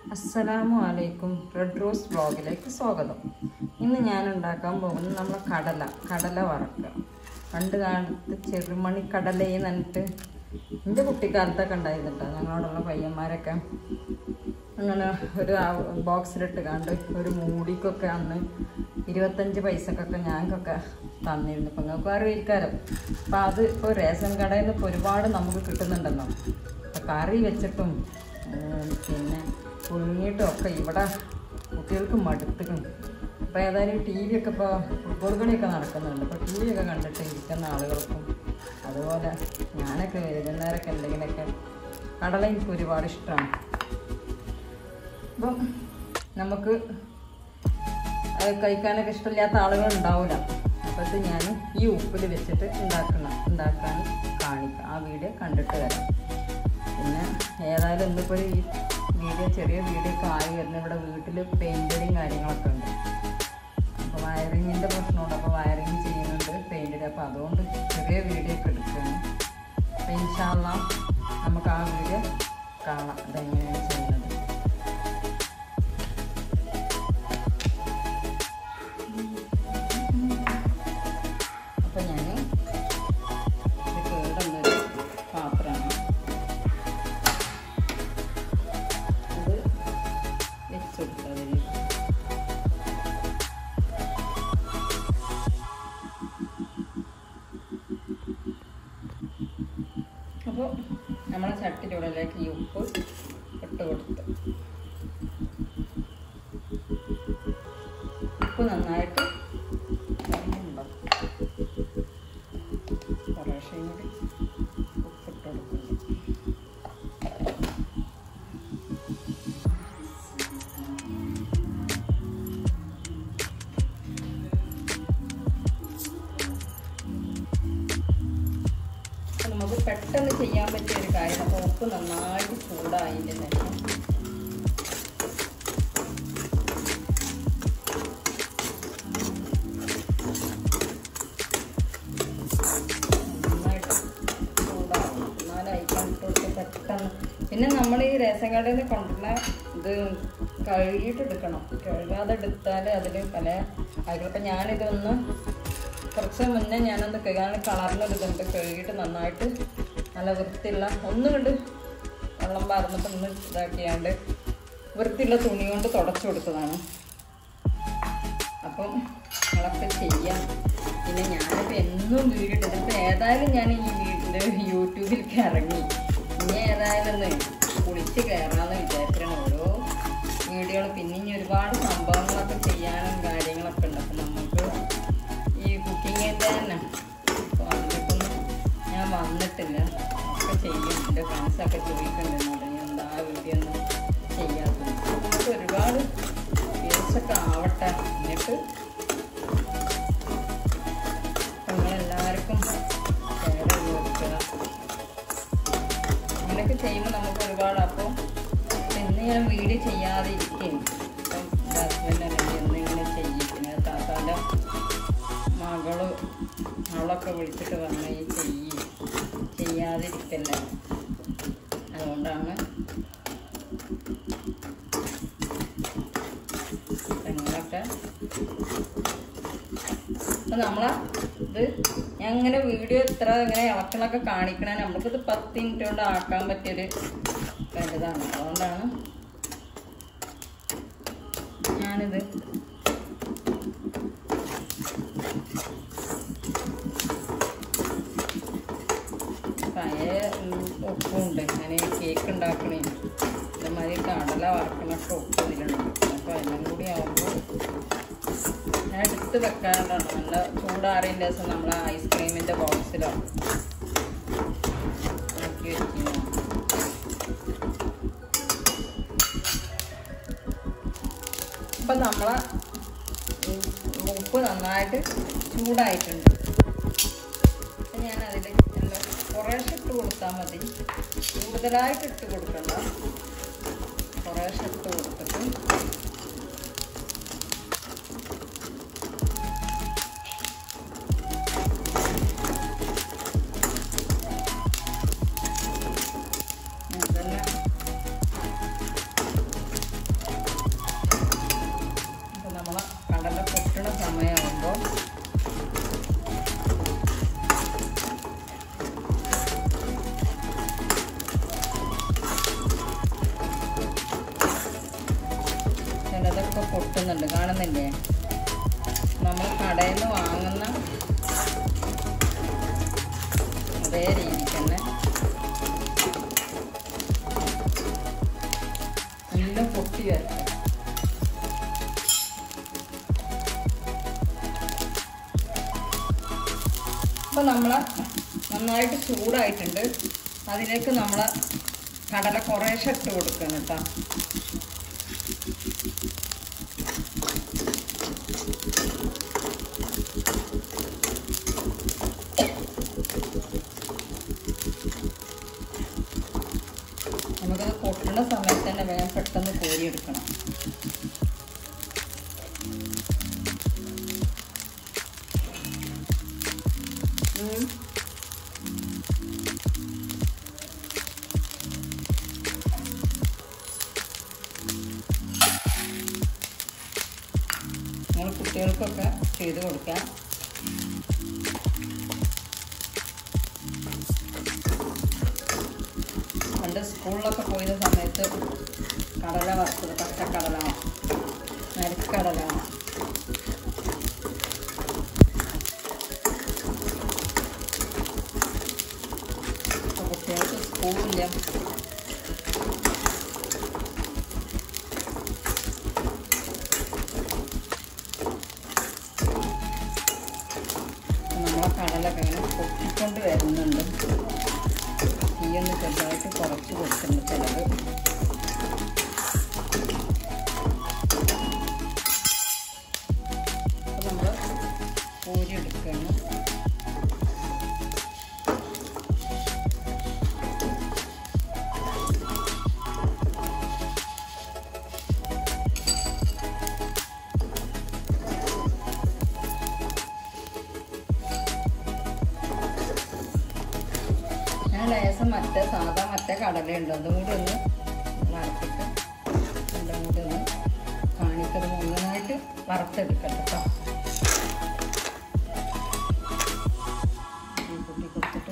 അസ്സലാമു അലൈക്കും red rose ബ്ലോഗിലേക്ക് സ്വാഗതം ഇന്ന് ഞാൻ ഉണ്ടാക്കാൻ പോകുന്നത് നമ്മളെ കടല കടല വറക്കുക പണ്ട് കാലത്ത് ചെറുമണി കടലയെന്ന് പറഞ്ഞിട്ട് എൻ്റെ കുട്ടിക്കാലത്തൊക്കെ ഉണ്ടായിരുന്നിട്ടോ ഞങ്ങളോടുള്ള പയ്യന്മാരൊക്കെ അങ്ങനെ ഒരു ആ- ബോക്സിലിട്ട് കണ്ട് ഒരു മൂടിക്കൊക്കെ അന്ന് ഇരുപത്തഞ്ച് പൈസക്കൊക്കെ ഞങ്ങൾക്കൊക്കെ തന്നിരുന്നു ഇപ്പം നിങ്ങൾക്ക് അറിയിക്കാരം അപ്പം അത് ഇപ്പോൾ റേഷൻ കടയിൽ നിന്ന് ഇപ്പോൾ ഒരുപാട് നമുക്ക് കിട്ടുന്നുണ്ടല്ലോ അപ്പം കറി വെച്ചിട്ടും ഉം, പിന്നെ പുഴുങ്ങിയിട്ടും ഒക്കെ ഇവിടെ കുട്ടികൾക്ക് മടുത്തിക്കും അപ്പോൾ ഏതായാലും ടി വി ഒക്കെ ഇപ്പോൾ ഫുട്ബോൾ കളിയൊക്കെ നടക്കുന്നുണ്ട് അപ്പോൾ ടി വി ഒക്കെ കണ്ടിട്ട് ഇരിക്കുന്ന ആളുകൾക്കും അതുപോലെ ഞാനൊക്കെ വൈകുന്നേരമൊക്കെ എന്തെങ്കിലുമൊക്കെ കടല എനിക്ക് ഒരുപാട് ഇഷ്ടമാണ് അപ്പം നമുക്ക് അത് കഴിക്കാനൊക്കെ ഇഷ്ടമില്ലാത്ത ആളുകൾ ഉണ്ടാവില്ല അപ്പോൾ ഇത് ഞാൻ ഈ ഉപ്പിൽ വെച്ചിട്ട് ഉണ്ടാക്കണം ഉണ്ടാക്കാൻ കാണിക്കാം ആ വീഡിയോ കണ്ടിട്ട് വരാം പിന്നെ ഏതായാലും ഇന്നിപ്പോൾ ഈ വീഡിയോ ചെറിയ വീഡിയോ ഒക്കെ ആയി വരുന്ന ഇവിടെ വീട്ടിൽ പെയിൻറ്ററിങ് കാര്യങ്ങളൊക്കെ ഉണ്ട് അപ്പോൾ വയറിങ്ങിൻ്റെ പ്രശ്നമുണ്ട് അപ്പോൾ വയറിങ് ചെയ്യുന്നുണ്ട് പെയിൻറ്റിൽ അപ്പോൾ അതുകൊണ്ട് ചെറിയ വീഡിയോ ഒക്കെ എടുക്കുകയാണ് അപ്പോൾ ഇൻഷാല്ല നമുക്ക് ആ വീഡിയോ കാണാം അതെങ്ങനെയാണ് ചെയ്യുന്നത് അപ്പോൾ ഞാൻ ഇത് കേടുന്നൊരു പാത്രമാണ് അത് വെച്ചെടുത്തതിൽ അപ്പോൾ നമ്മളെ ചട്ടിച്ചുടലേക്ക് ഈ ഉപ്പ് ഇട്ട് കൊടുത്തു ഉപ്പ് നന്നായിട്ട് ഉണ്ടാവും കുറേശ്ശെയും കൂടി ഉപ്പിട്ട് കൊടുക്കുന്നു അപ്പൊ നമുക്ക് പെട്ടെന്ന് ചെയ്യാൻ പറ്റിയ ഒരു കാര്യം അപ്പോൾ ഉപ്പ് നന്നായിട്ട് ചൂടായതിൻ്റെ ശേഷം നന്നായിട്ട് ചൂടാവും എന്നാലും അയക്കാൻ ഇട്ട് പെട്ടെന്ന് പിന്നെ നമ്മൾ ഈ റേഷൻ കടയിൽ നിന്ന് കൊണ്ടുവരുന്ന ഇത് കഴുകിയിട്ട് എടുക്കണം കഴുകാതെ എടുത്താൽ അതിൽ പല ആയിക്കോട്ടെ ഞാനിതൊന്ന് കുറച്ച് മുന്നേ ഞാനൊന്ന് കഴുകാൻ കളറിനൊരിതുണ്ട് കഴുകിയിട്ട് നന്നായിട്ട് നല്ല വൃത്തിയുള്ള ഒന്നും കൊണ്ട് വെള്ളം പാർന്നിട്ട് ഒന്ന് ഇതാക്കിയാണ്ട് വൃത്തിയുള്ള തുണി കൊണ്ട് തുടച്ചു കൊടുത്തതാണ് അപ്പം നിങ്ങളൊക്കെ ചെയ്യാം പിന്നെ ഞാനിപ്പോൾ എന്നും വീഡിയോ ഇട്ടത് ഇപ്പം ഏതായാലും ഞാൻ ഈ വീടിൻ്റെ യൂട്യൂബിലേക്ക് ഇറങ്ങി ഇനി ഏതായാലും ഒന്ന് കുളിച്ച് കയറാമെന്ന് വിചാരിക്കണം ഓരോ വീഡിയോകൾ പിന്നെ ഇനി ഒരുപാട് സംഭവങ്ങളൊക്കെ ചെയ്യാനും കാര്യങ്ങളൊക്കെ ഉണ്ട് അപ്പം നമുക്ക് ഈ കുക്കിങ്ങിൻ്റെ തന്നെ അപ്പോൾ അതിലേക്കൊന്നും ഞാൻ വന്നിട്ടില്ല ഒക്കെ ചെയ്യും എൻ്റെ ഫ്രണ്ട്സൊക്കെ ചോദിക്കുന്നുണ്ട് ഞാൻ എന്താ വീഡിയോ ഒന്നും ചെയ്യാത്തത് അപ്പോൾ നമുക്ക് ഒരുപാട് വ്യൂസൊക്കെ ആവട്ടെ എന്നിട്ട് നിങ്ങളെല്ലാവർക്കും ഷെയർ ചെയ്ത് കൊടുക്കുക അങ്ങനെയൊക്കെ ചെയ്യുമ്പോൾ നമുക്ക് ഒരുപാട് അപ്പോൾ ഇന്ന് ഞാൻ വീഡിയോ ചെയ്യാതെ ഇരിക്കും അപ്പം ഹസ്ബൻഡ് അല്ലെങ്കിൽ എന്ന് ഇങ്ങനെ ചെയ്യും പിന്നെ താത്താൻ്റെ മകള് അവളൊക്കെ വിളിച്ചിട്ട് പറഞ്ഞു ഈ ചെയ്യ് ചെയ്യാതിരിക്കല്ല അതുകൊണ്ടാണ് നിങ്ങളൊക്കെ അപ്പം നമ്മളെ ഇത് ഞാൻ ഇങ്ങനെ വീഡിയോ ഇത്ര ഇങ്ങനെ ഇളക്കണൊക്കെ കാണിക്കണേ നമുക്കിത് പത്ത് മിനിറ്റ് കൊണ്ട് ആക്കാൻ പറ്റിയൊരു ഇതാണ് അതുകൊണ്ടാണ് ഞാനിത് പഴയ ഉപ്പുണ്ട് ഞാൻ കേക്ക് ഉണ്ടാക്കണേ ഇതേമാതിരി കടല വറക്കണൊക്കെ ഉപ്പ് ഇതിലുണ്ട് അപ്പോൾ എല്ലാം കൂടി ആകുമ്പോൾ ഞാൻ എടുത്ത് വെക്കാനാണ് നല്ല ചൂടാറിയതിൻ്റെ ദിവസം നമ്മൾ ഐസ്ക്രീമിൻ്റെ ബോക്സിലോ ആക്കി വെക്കുന്നു അപ്പം നമ്മളെ ഉപ്പ് നന്നായിട്ട് ചൂടായിട്ടുണ്ട് അപ്പം ഞാൻ അതിൽ എല്ലാം കുറേശ്ശെ ഇട്ട് കൊടുത്താൽ മതി കൂടുതലായിട്ട് ഇട്ട് കൊടുക്കണ്ട കുറേശ്ശെ ഇട്ട് കൊടുത്തിട്ട് അതന്നെ വരുന്നുണ്ട് കാണുന്നില്ലേ നമ്മൾ കടയിൽ നിന്ന് വാങ്ങുന്ന അതേ രീതിക്ക് തന്നെ എല്ലാം പൊട്ടി വരട്ടെ അപ്പോൾ നമ്മൾ നന്നായിട്ട് ചൂടായിട്ടുണ്ട് അതിലേക്ക് നമ്മൾ കടല കുറേശ്ശെ ഇട്ട് കൊടുക്കണം കേട്ടോ നമുക്കത് പൊട്ടുന്ന സമയത്ത് തന്നെ വേഗം പെട്ടെന്ന് കോരിയെടുക്കണം ഉം. നിങ്ങൾ കുട്ടികൾക്കൊക്കെ ചെയ്ത് കൊടുക്കാം പണ്ട് സ്കൂളിലൊക്കെ പോയിരുന്ന സമയത്ത് കടല വറുത്തത് പച്ചക്കടല നരിക്കടല ഇപ്പൊ കുട്ടികൾക്ക് സ്കൂളില്ല നമ്മളെ കടലൊക്കെ ഇങ്ങനെ പൊട്ടിക്കൊണ്ട് വരുന്നുണ്ട് തീയൊന്ന് ചെറുതായിട്ട് കുറച്ച് കൊടുക്കുന്നുണ്ട് ചിലവ് അപ്പോൾ നമ്മൾ കോരി എടുക്കുകയാണ് ഞാൻ ലേസം മറ്റേ സാധാ മറ്റേ കടലയുണ്ട് അതും കൂടി ഒന്ന് വറുത്തിട്ട് എല്ലാം കൂടി ഒന്ന് കാണിക്കത് മുഴുവനായിട്ട് വറുത്തെടുക്കട്ടെ കേട്ടോ ഈ കുട്ടി കൊടുത്തിട്ട്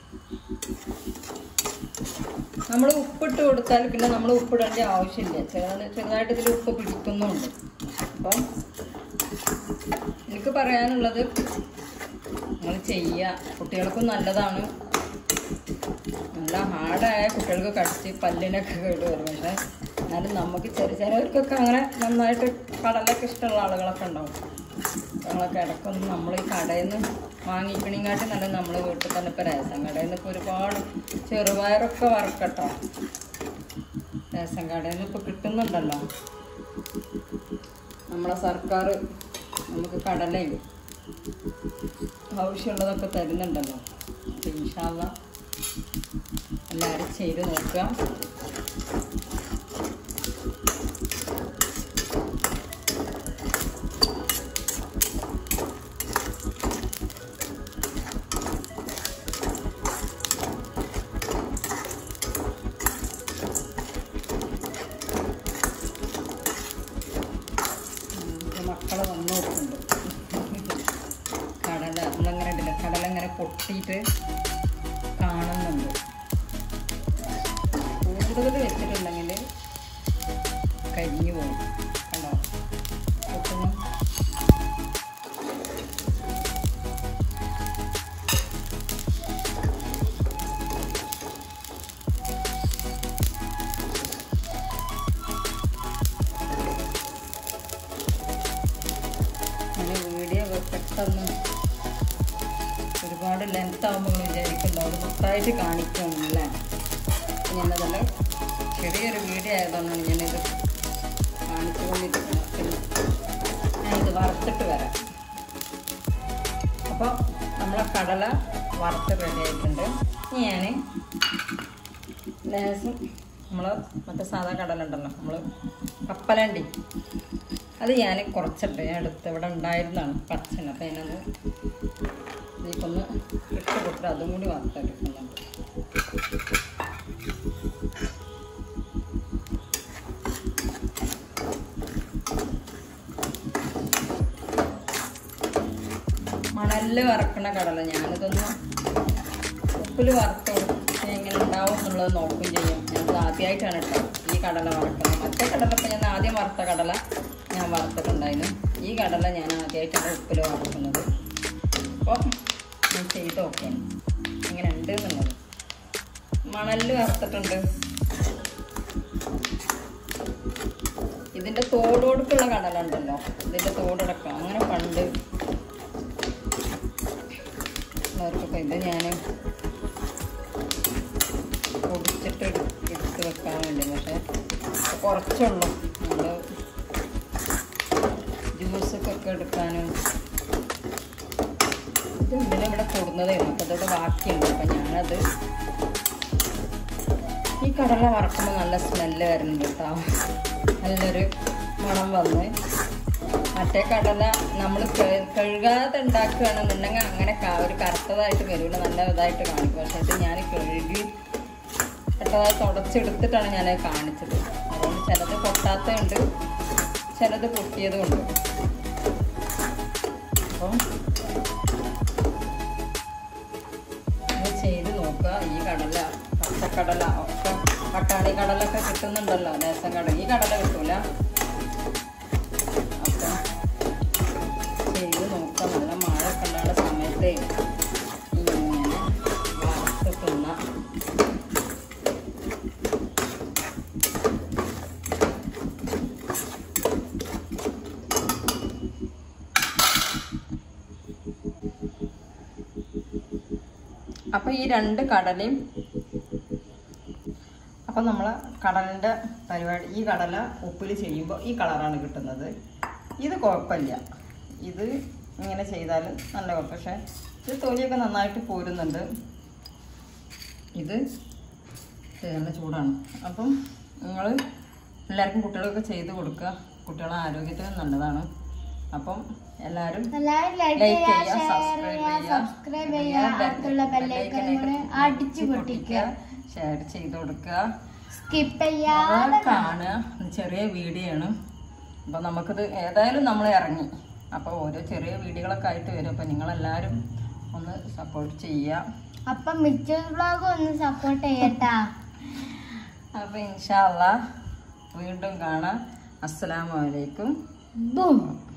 നമ്മൾ ഉപ്പിട്ട് കൊടുത്താൽ പിന്നെ നമ്മൾ ഉപ്പിടേണ്ട ആവശ്യമില്ല ചെറുതാ ചെറുതായിട്ട് ഇതിൽ ഉപ്പ് പിടിക്കുന്നുണ്ട് അപ്പം എനിക്ക് പറയാനുള്ളത് നിങ്ങൾ ചെയ്യുക കുട്ടികൾക്കും നല്ലതാണ് നല്ല ഹാർഡായ കുട്ടികൾക്ക് കടിച്ച് പല്ലിനൊക്കെ കേട് വരും പക്ഷേ എന്നാലും നമുക്ക് ചെറിയ ചിലവർക്കൊക്കെ അങ്ങനെ നന്നായിട്ട് കടലൊക്കെ ഇഷ്ടമുള്ള ആളുകളൊക്കെ ഉണ്ടാവും ഞങ്ങളൊക്കെ ഇടയ്ക്കൊന്നും നമ്മൾ ഈ കടയിൽ നിന്ന് വാങ്ങിക്കണിങ്ങാട്ടി നല്ല നമ്മൾ വീട്ടിൽ തന്നെ ഇപ്പോൾ രസം കടയിൽ നിന്ന് ഇപ്പോൾ ഒരുപാട് ചെറുപയറൊക്കെ വറക്കട്ടോ രസം കടയിൽ നിന്ന് ഇപ്പോൾ കിട്ടുന്നുണ്ടല്ലോ നമ്മളെ സർക്കാർ നമുക്ക് കടലയും ആവശ്യമുള്ളതൊക്കെ തരുന്നുണ്ടല്ലോ അപ്പം ഇൻഷാല്ല എല്ലാവരും ചെയ്ത് നോക്കുക എൻ്റെ മക്കളെ വന്നു നോക്കുന്നുണ്ട് കടല നമ്മളങ്ങനെ ഇടില്ല കടല ഇങ്ങനെ പൊട്ടിയിട്ട് കാണുന്നുണ്ട് കൂടുതൽ വെച്ചിട്ടുണ്ടെങ്കിൽ കരിഞ്ഞു പോകും കണ്ടോ പൊട്ടുന്നു അങ്ങനെ വീഡിയോ പെട്ടെന്ന് ഒരുപാട് ലെങ്ത് ആകുമ്പോൾ വിചാരിക്കുന്നുണ്ടോ അത് മൊത്തമായിട്ട് കാണിക്കുകയാണല്ലേ ഞാനതല്ല ചെറിയൊരു വീഡിയോ ആയതുകൊണ്ടാണ് ഞാനിത് കാണിച്ചുകൊണ്ടിരിക്കുന്നത് പിന്നെ ഞാനിത് വറുത്തിട്ട് വരാം അപ്പോൾ നമ്മളെ കടല വറുത്ത് റെഡി ആയിട്ടുണ്ട് ഇനി ഞാൻ ലേശം നമ്മൾ മറ്റേ സാധാ കടല ഉണ്ടല്ലോ നമ്മൾ കപ്പലണ്ടി അത് ഞാൻ കുറച്ചിട്ട് ഞാൻ എടുത്ത് ഇവിടെ ഉണ്ടായിരുന്നതാണ് പച്ചന അപ്പം ഞാനത് ഇതിലേക്കൊന്ന് ഇട്ട് കൊടുത്തിട്ട് അതും കൂടി വറുത്തെടുക്കുന്നുണ്ട് മണലിൽ വറക്കണ കടല ഞാനിതൊന്ന് ഉപ്പിൽ വറുത്ത് കൊടുത്ത് എങ്ങനെ ഉണ്ടാവും എന്നുള്ളത് നോക്കുകയും ചെയ്യും ഞാനത് ആദ്യമായിട്ടാണ് കേട്ടോ ഈ കടല വറുക്കണം മറ്റേ കടല ഇപ്പം ഞാൻ ആദ്യം വറുത്ത കടല ഞാൻ വറുത്തിട്ടുണ്ടായിരുന്നു ഈ കടല ഞാൻ ആദ്യമായിട്ടാണ് ഉപ്പിൽ വറുക്കുന്നത് അപ്പോൾ ഞാൻ ചെയ്ത് നോക്കിയാണ് ഇങ്ങനെ ഉണ്ട് എന്നുള്ളത് മണലിൽ വറുത്തിട്ടുണ്ട് ഇതിന്റെ തോടോടുക്കുള്ള കടല ഉണ്ടല്ലോ ഇതിന്റെ തോടടക്കം അങ്ങനെ പണ്ട് അവർക്കൊക്കെ ഇത് ഞാൻ പൊടിച്ചിട്ട് എടു- എടുത്ത് വെക്കാൻ വേണ്ടി പക്ഷെ കുറച്ചുള്ളൂ നമ്മൾ ജ്യൂസൊക്കെ എടുക്കാനും ഇത് ഇന്നലെ ഇവിടെ കൊടുന്നതായിരുന്നു അപ്പം അതോട് ബാക്കിയുണ്ട് അപ്പം ഞാനത് ഈ കടല വറക്കുമ്പോൾ നല്ല സ്മെല്ല് വരുന്നുണ്ട് കേട്ടോ നല്ലൊരു മണം വന്ന് മറ്റേ കടല നമ്മൾ കഴുകാതെ ഉണ്ടാക്കുകയാണെന്നുണ്ടെങ്കിൽ അങ്ങനെ ക- ഒരു കറുത്തതായിട്ട് വരില്ല നല്ല ഇതായിട്ട് കാണിക്കും പക്ഷേ ഇത് ഞാൻ കഴുകി പെട്ടതായി തുടച്ചെടുത്തിട്ടാണ് ഞാൻ കാണിച്ചത് അതുകൊണ്ട് ചിലത് പൊട്ടാത്തതുണ്ട് ചിലത് പൊട്ടിയതും ഉണ്ട് അപ്പം ഇത് ചെയ്ത് നോക്കുക ഈ കടല പച്ചക്കടല ഒക്കെ പട്ടാണി കടലൊക്കെ കിട്ടുന്നുണ്ടല്ലോ ലേസം കടല ഈ കടല കിട്ടൂല അപ്പം ചെയ്ത് നോക്കുക നല്ല മഴ ഒക്കെ ഉണ്ടാകുന്ന സമയത്ത് ഇങ്ങനെ വറുത്ത് തിന്നാം അപ്പോൾ ഈ രണ്ട് കടലയും അപ്പം നമ്മൾ കടലിൻ്റെ പരിപാടി ഈ കടല ഉപ്പിൽ ചെയ്യുമ്പോൾ ഈ കളറാണ് കിട്ടുന്നത് ഇത് കുഴപ്പമില്ല ഇത് ഇങ്ങനെ ചെയ്താൽ നല്ല കുഴപ്പം പക്ഷേ ഇത് തൊലിയൊക്കെ നന്നായിട്ട് പോരുന്നുണ്ട് ഇത് ഇത് നല്ല ചൂടാണ് അപ്പം നിങ്ങൾ എല്ലാവർക്കും കുട്ടികളൊക്കെ ചെയ്ത് കൊടുക്കുക കുട്ടികളെ ആരോഗ്യത്തിന് നല്ലതാണ് അപ്പം എല്ലാവരും എല്ലാവരും ലൈക്ക് ലൈക്ക് ചെയ്യുക ചെയ്യുക ഷെയർ സബ്സ്ക്രൈബ് ചെയ്യുക ചെയ്യുക സബ്സ്ക്രൈബ് ചെയ്യുക അടുത്തുള്ള ബെല്ലൈക്കൺ കൂടെ അടിച്ചു പൊട്ടിക്കുക ഷെയർ ചെയ്ത് കൊടുക്കുക സ്കിപ്പ് അത് ചെയ്യാതെ കാണുക ഇത് ചെറിയ വീഡിയോ ആണ് അപ്പം നമുക്കിത് ഏതായാലും നമ്മൾ ഇറങ്ങി അപ്പോൾ ഓരോ ചെറിയ വീഡിയോകളൊക്കെ ആയിട്ട് വരും അപ്പോൾ നിങ്ങളെല്ലാവരും ഒന്ന് സപ്പോർട്ട് ചെയ്യുക അപ്പം മിച്ചർ വ്ളോഗ് ഒന്ന് സപ്പോർട്ട് ചെയ്യട്ടാ അപ്പോൾ ഇൻഷാല്ല വീണ്ടും കാണാം അസ്സലാമു അലൈക്കും ബും